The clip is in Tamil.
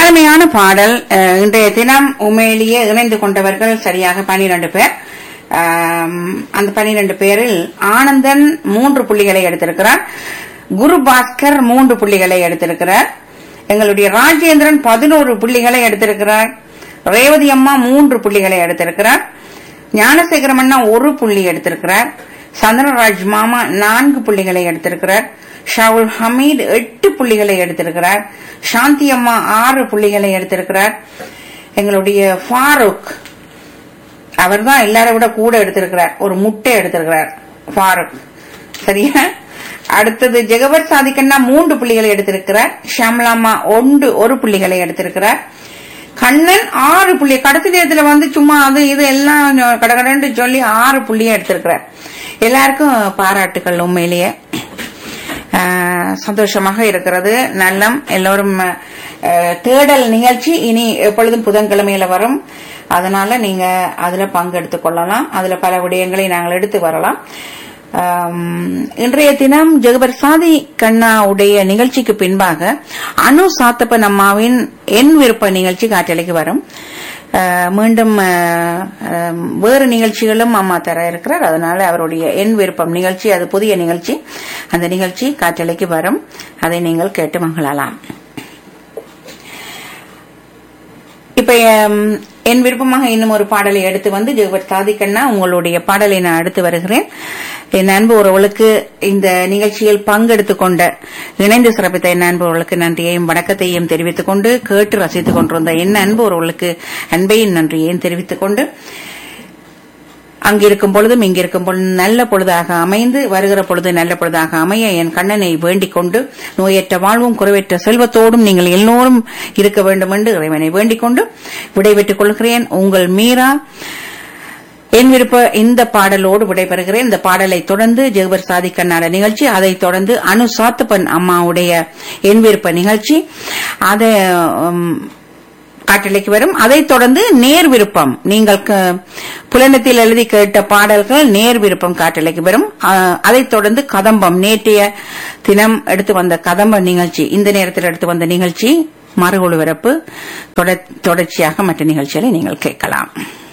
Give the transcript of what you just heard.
அருமையான பாடல் அஹ், இன்றைய தினம் உண்மையிலேயே இணைந்து கொண்டவர்கள் சரியாக பனிரெண்டு பேர் ஆம், அந்த பனிரெண்டு பேரில் ஆனந்தன் மூன்று புள்ளிகளை எடுத்திருக்கிறார் குரு பாஸ்கர் மூன்று புள்ளிகளை எடுத்திருக்கிறார் எங்களுடைய ராஜேந்திரன் பதினோரு புள்ளிகளை எடுத்திருக்கிறார் ரேவதி அம்மா மூன்று புள்ளிகளை எடுத்திருக்கிறார் ஞானசேகரம் அண்ணா ஒரு புள்ளி எடுத்திருக்கிறார் சந்திரராஜ் மாமா நான்கு புள்ளிகளை எடுத்திருக்கிறார் ஷாவுல் ஹமீத் எட்டு புள்ளிகளை எடுத்திருக்கிறார் சாந்தி அம்மா ஆறு புள்ளிகளை எடுத்திருக்கிறார் எங்களுடைய ஃபாரூக் அவர்தான் எல்லாரை விட கூட எடுத்திருக்கிறார் ஒரு முட்டை எடுத்திருக்கிறார் ஃபாரூக் சரியா அடுத்தது ஜெகவர் சாதிக்கண்ணா மூன்று புள்ளிகளை எடுத்திருக்கிறார் ஷாம்லாமா ஒன்று ஒரு புள்ளிகளை எடுத்திருக்கிறார் கண்ணன் ஆறு புள்ளி கடைசி நேரத்துல வந்து சும்மா அது இது எல்லாம் கடகடன்னு சொல்லி ஆறு புள்ளியை எடுத்திருக்கிறார் எல்லாருக்கும் பாராட்டுகள் உண்மையிலேயே ஆஹ் சந்தோஷமாக இருக்கிறது நல்லம் எல்லோரும் ஆஹ் தேடல் நிகழ்ச்சி இனி எப்பொழுதும் புதன்கிழமையில வரும் அதனால நீங்க அதுல பங்கெடுத்துக் கொள்ளலாம் அதுல பல விடயங்களை நாங்கள் எடுத்து வரலாம் ஆம், இன்றைய தினம் ஜெகபர் சாதி கண்ணாவுடைய நிகழ்ச்சிக்கு பின்பாக அனு சாத்தப்பன் அம்மாவின் என் விருப்ப நிகழ்ச்சி காற்றலைக்கு வரும் ஆஹ், மீண்டும் ஆஹ், ஆஹ், வேறு நிகழ்ச்சிகளும் அம்மா தர இருக்கிறார் அதனால அவருடைய என் விருப்பம் நிகழ்ச்சி அது புதிய நிகழ்ச்சி அந்த நிகழ்ச்சி காற்றலைக்கு வரும் அதை நீங்கள் கேட்டு மகிழலாம் இப்ப ஹம், என் விருப்பமாக இன்னும் ஒரு பாடலை எடுத்து வந்து ஜெகபர் சாதிக்கண்ணா உங்களுடைய பாடலை நான் அடுத்து வருகிறேன் என் அன்பு உறவுகளுக்கு இந்த நிகழ்ச்சியில் பங்கெடுத்துக் கொண்ட இணைந்து சிறப்பித்த என் அன்பு உறவுகளுக்கு நன்றியையும் வணக்கத்தையும் தெரிவித்துக் கொண்டு கேட்டு ரசித்துக் கொண்டிருந்த என் அன்பு உறவுகளுக்கு அன்பையும் நன்றியையும் தெரிவித்துக் கொண்டு அங்கிருக்கும் பொழுதும் இங்கிருக்கும் பொழுதும் நல்ல பொழுதாக அமைந்து வருகிற பொழுது நல்ல பொழுதாக அமைய என் கண்ணனை வேண்டிக் கொண்டு நோயற்ற வாழ்வும் குறைவற்ற செல்வத்தோடும் நீங்கள் எல்லோரும் இருக்க வேண்டும் என்று இறைவனை வேண்டிக் கொண்டு விடைபெற்றுக் கொள்கிறேன் உங்கள் மீரா என் விருப்ப இந்த பாடலோடு விடைபெறுகிறேன் இந்த பாடலை தொடர்ந்து ஜெகபர் சாதி கண்ணாட நிகழ்ச்சி அதைத் தொடர்ந்து அனு சாத்தப்பன் அம்மாவுடைய என் விருப்ப நிகழ்ச்சி அதை உம், காட்டலைக்கு வரும் அதைத் தொடர்ந்து நேர் விருப்பம் நீங்கள் க- புலனத்தில் எழுதி கேட்ட பாடல்கள் நேர் விருப்பம் காட்டலைக்கு வரும் அஹ், அதைத் தொடர்ந்து கதம்பம் நேற்றைய தினம் எடுத்து வந்த கதம்ப நிகழ்ச்சி இந்த நேரத்தில் எடுத்து வந்த நிகழ்ச்சி மறு ஒளிபரப்பு தொடர்- தொடர்ச்சியாக மற்ற நிகழ்ச்சிகளை நீங்கள் கேட்கலாம்